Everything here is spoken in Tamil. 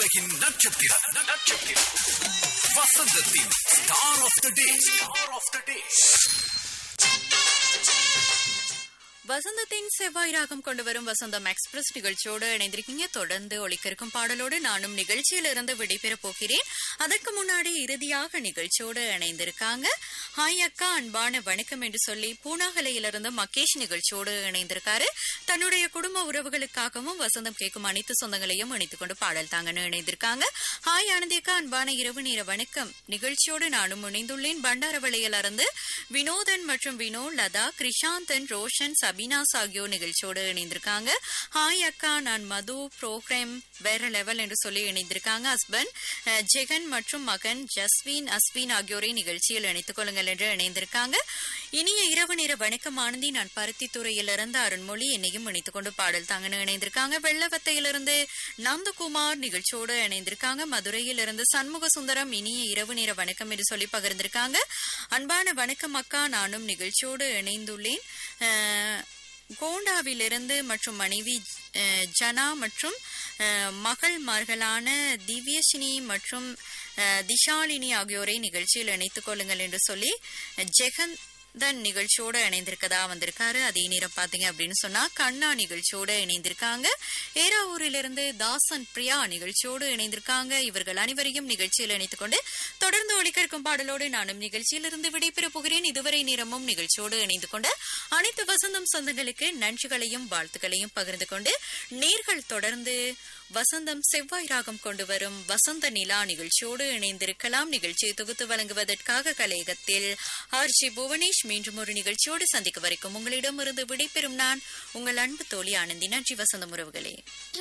உலகின் நட்சத்திரம் நட்சத்திரம் வசந்தத்தின் star of the day star of the day வசந்தத்தின் செவ்வாய் ராகம் கொண்டு வரும் வசந்தம் எக்ஸ்பிரஸ் நிகழ்ச்சியோடு இணைந்திருக்கீங்க தொடர்ந்து ஒளிக்கிருக்கும் பாடலோடு நானும் நிகழ்ச்சியிலிருந்து விடைபெறப் போகிறேன் அதற்கு முன்னாடி இறுதியாக நிகழ்ச்சியோடு இணைந்திருக்காங்க ஹாய் அக்கா அன்பான வணக்கம் என்று சொல்லி பூனாகலையிலிருந்து மகேஷ் நிகழ்ச்சியோடு இணைந்திருக்காரு தன்னுடைய குடும்ப உறவுகளுக்காகவும் வசந்தம் கேட்கும் அனைத்து சொந்தங்களையும் இணைத்துக் கொண்டு பாடல் தாங்கன்னு இணைந்திருக்காங்க ஹாய் ஆனந்தி அக்கா அன்பான இரவு நேர வணக்கம் நிகழ்ச்சியோடு நானும் இணைந்துள்ளேன் பண்டாரவளையிலிருந்து வினோதன் மற்றும் வினோ லதா கிருஷாந்தன் ரோஷன் சபினாஸ் ஆகியோர் நிகழ்ச்சியோடு இணைந்திருக்காங்க ஹாய் அக்கா நான் மது ப்ரோக்ராம் வேற லெவல் என்று சொல்லி இணைந்திருக்காங்க ஹஸ்பண்ட் அஹ், ஜெகன் மற்றும் மகன் ஜஸ்வின் அஸ்வின் ஆகியோரை நிகழ்ச்சியில் இணைத்துக் கொள்ளுங்கள் என்று இணைந்திருக்காங்க இனிய இரவு நேர வணக்கம் ஆனந்தி நான் பருத்தித்துறையிலிருந்து அருண்மொழி என்னையும் இணைத்துக் கொண்டு பாடல் தாங்கன்னு இணைந்திருக்காங்க வெள்ளவத்தையிலிருந்து நந்தகுமார் நிகழ்ச்சியோடு இணைந்திருக்காங்க மதுரையிலிருந்து சண்முக சுந்தரம் இனிய இரவு நேர வணக்கம் என்று சொல்லி பகிர்ந்திருக்காங்க அன்பான வணக்கம் அக்கா நானும் நிகழ்ச்சியோடு இணைந்துள்ளேன் அஹ், கோண்டாவிலிருந்து மற்றும் மனைவி அஹ், ஜனா மற்றும் அஹ், மகள்மார்களான திவ்யசினி மற்றும் அஹ், திஷாலினி ஆகியோரை நிகழ்ச்சியில் இணைத்துக் கொள்ளுங்கள் என்று சொல்லி ஜெகன் தன் நிகழ்ச்சியோட இணைந்திருக்கதா வந்திருக்காரு அதே நேரம் பாத்தீங்க அப்படின்னு சொன்னா கண்ணா நிகழ்ச்சியோட இணைந்திருக்காங்க ஏராவூரிலிருந்து தாசன் பிரியா நிகழ்ச்சியோடு இணைந்திருக்காங்க இவர்கள் அனைவரையும் நிகழ்ச்சியில் இணைத்துக் கொண்டு தொடர்ந்து ஒளிக்கற்கும் பாடலோடு நானும் நிகழ்ச்சியிலிருந்து விடைபெறப் போகிறேன் இதுவரை நேரமும் நிகழ்ச்சியோடு இணைந்து கொண்ட அனைத்து வசந்தம் சொந்தங்களுக்கு நன்றிகளையும் வாழ்த்துக்களையும் பகிர்ந்து கொண்டு நேர்கள் தொடர்ந்து வசந்தம் செவ்வாய் ராகம் கொண்டு வரும் வசந்த நிலா நிகழ்ச்சியோடு இணைந்திருக்கலாம் நிகழ்ச்சியை தொகுத்து வழங்குவதற்காக கலையகத்தில் ஆர்ஜி புவனேஷ் மீண்டும் ஒரு நிகழ்ச்சியோடு சந்திக்க வரைக்கும் உங்களிடமிருந்து விடைபெறும் நான் உங்கள் அன்பு தோழி ஆனந்தி நன்றி வசந்தம் உறவுகளே